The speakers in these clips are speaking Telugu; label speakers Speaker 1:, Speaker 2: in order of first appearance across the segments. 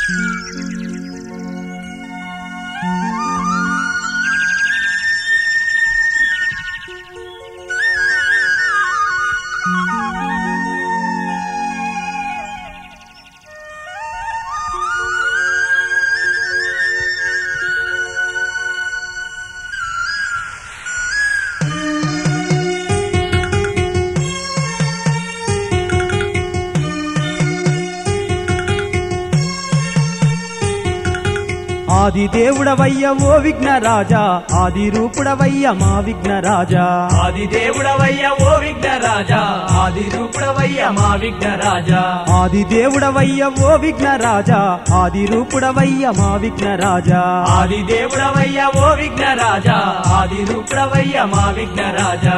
Speaker 1: ఆది దేవుడవయ్య ఓ విఘ్నరాజా ఆది రూపుడవయ్య మా విఘ్నరాజా
Speaker 2: ఆది దేవుడవయ్య ఓ విఘ్నరాజా ఆది రూపుడవయ్య మా విఘ్నరాజా
Speaker 1: ఆది దేవుడవయ్య ఓ విఘ్నరాజా ఆది రూపుడవయ్య మా విఘ్నరాజా
Speaker 2: ఆది దేవుడవయ్య ఓ విఘ్నరాజా ఆది రూపుడవయ్య మా విఘ్నరాజా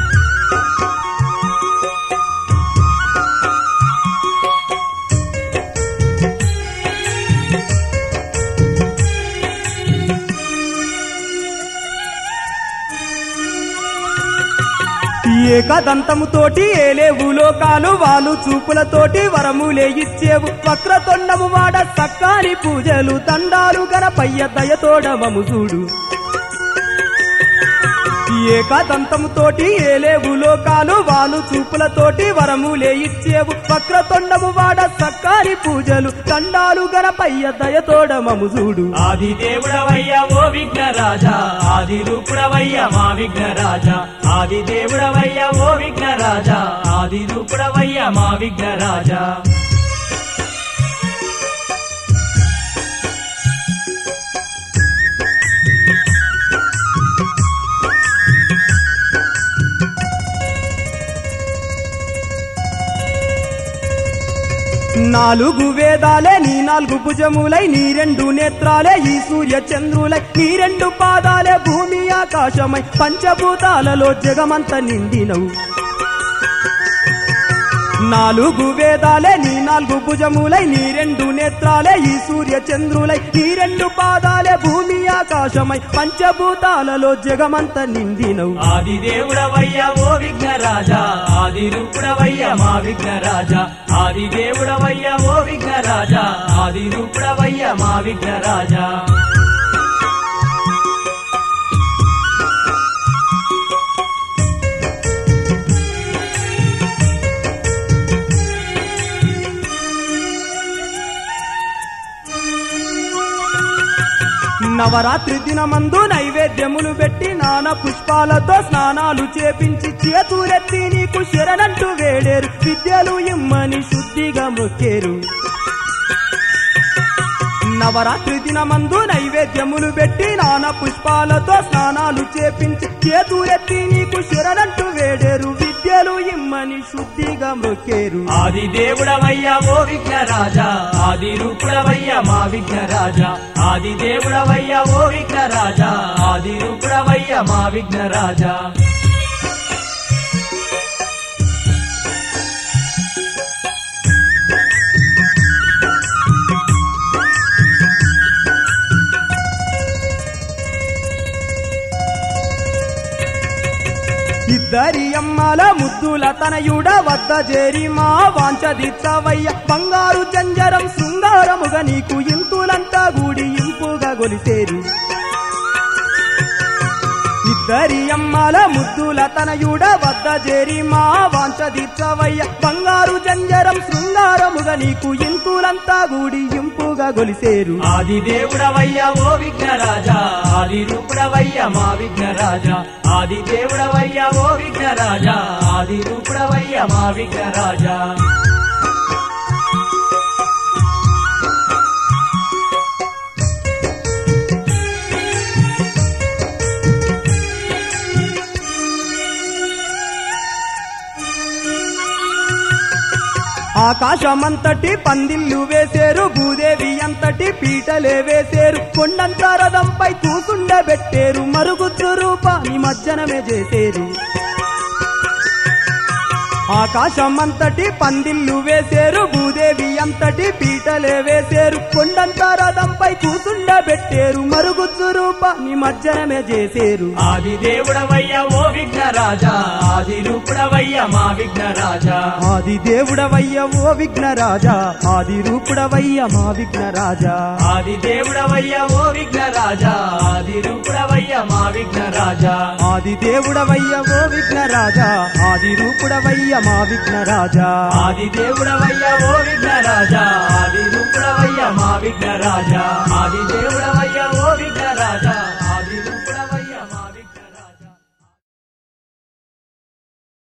Speaker 1: ఏకదంతముతోటి ఏలేవు లోకాలు వాళ్ళు చూపులతోటి వరములే ఇచ్చేవు వక్రతొండము వాడ సక్కాని పూజలు దండాలు గణపయ్య దయతోడవము చూడు ఏకదంతముతోటి ఏలేవు లోకాలు వాళ్ళు చూపులతోటి వరములే ఇచ్చేవు వక్రతొండము వాడ సక్కాని పూజలు దండాలు గణపయ్య దయతోడమము చూడు
Speaker 2: ఆది దేవుడవయ్య ఓ విఘ్నరాజా ఆది రూపుడవయ్య మా విఘ్నరాజా ఆది దేవుడవయ్య ఓ విఘ్నరాజా ఆది రూపుడవయ్య మా విఘ్నరాజా
Speaker 1: నాలుగు వేదాలే నీ నాలుగు భుజములై నీ రెండు నేత్రాలే ఈ సూర్య చంద్రులై నీ రెండు పాదాలే భూమి ఆకాశమై పంచభూతాలలో జగమంత నిండినవు నాలుగు వేదాలే నీ నాలుగు భుజములై నీ రెండు నేత్రాలే ఈ సూర్య చంద్రులై నీ రెండు పాదాలే భూమి ఆకాశమై పంచభూతాలలో జగమంత నిండినవు
Speaker 2: ఆది దేవుడవయ్య ఓ విఘ్నరాజా ఆది రూపుడవయ్య మా విఘ్నరాజా ఆది దేవుడవయ్య ఓ విఘ్నరాజా ఆది రూపుడవయ్య మా విఘ్నరాజా
Speaker 1: నవరాత్రి దినమందు నైవేద్యములు పెట్టి నాన పుష్పాలతో స్నానాలు చేపించి చేతులెత్తి నీకు శరణంటూ వేడేరు విద్యలు ఇమ్మని శుద్ధిగా మొక్కేరు నవరాత్రి దినమందు నైవేద్యములు పెట్టి నాన పుష్పాలతో స్నానాలు చేపించి చేతులెత్తి నీకు శరణంటూ వేడేరు విద్యలు ఇమ్మని శుద్ధిగా మొక్కేరు
Speaker 2: ఆది దేవుడవయ్య ఓ విఘ్నరాజా ఆది రూపుడవయ్య మా విఘ్నరాజా ఆది దేవుడవయ్య ఓ విఘ్నరాజా ఆది రూపుడవయ్య మా విఘ్నరాజా
Speaker 1: ఇద్దరి అమ్మల ముద్దుల తనయుడ వద్ద చేరి మా వాంచదిత్తవయ్య బంగారు జంజరం శృంగారముగా నీకు ఇంతులంతా గూడి ఇంపుగా గొలిసేరు ఇద్దరి అమ్మల ముద్దుల తనయుడ వద్ద చేరి మా వాంచదిత్తవయ్య బంగారు జంజరం శృంగారముగా నీకు ఇంతులంతా గూడి ఇంపుగా గొలిసేరు
Speaker 2: ఆది దేవుడవయ్య ఓ విఘ్నరాజా ఆది రూపుడవయ్య మా విఘ్నరాజా ఆది దేవుడవయ్య ఓ విఘ్నరాజా ఆది రూపుడవయ్య మా విఘ్నరాజా
Speaker 1: ఆకాశమంతటి పందిళ్ళు వేసేరు భూదేవి అంతటి పీటలే వేసేరు కొండంత రథంపై కూసుండబెట్టేరు మరుగుద్దు రూపాన్ని మజ్జనమే చేసేరు ఆకాశమంతటి పందిళ్ళు వేసేరు భూదేవి అంతటి పీటలే వేసేరు కొండంత రథంపై కూసుండ పెట్టేరు మరుగుజ్జు రూపాన్ని మజ్జనమే చేసేరు
Speaker 2: ఆది దేవుడవయ్య ఓ విఘ్నరాజా ఆది రూపుడవయ్య మా విఘ్నరాజా
Speaker 1: ఆది దేవుడవయ్య ఓ విఘ్నరాజా ఆది రూపుడవయ్య మా విఘ్నరాజా
Speaker 2: ఆది దేవుడవయ్య ఓ విఘ్నరాజా ఆది రూపుడవయ్య మా విఘ్నరాజా
Speaker 1: ఆది దేవుడవయ్య ఓ విఘ్నరాజా ఆది రూపుడవయ్య మా విఘ్నరాజా
Speaker 2: ఆది దేవుడవయ్య ఓ విఘ్నరాజా ఆది రూపుడవయ్య మా విఘ్నరాజా ఆది దేవుడవయ్య ఓ విఘ్నరాజా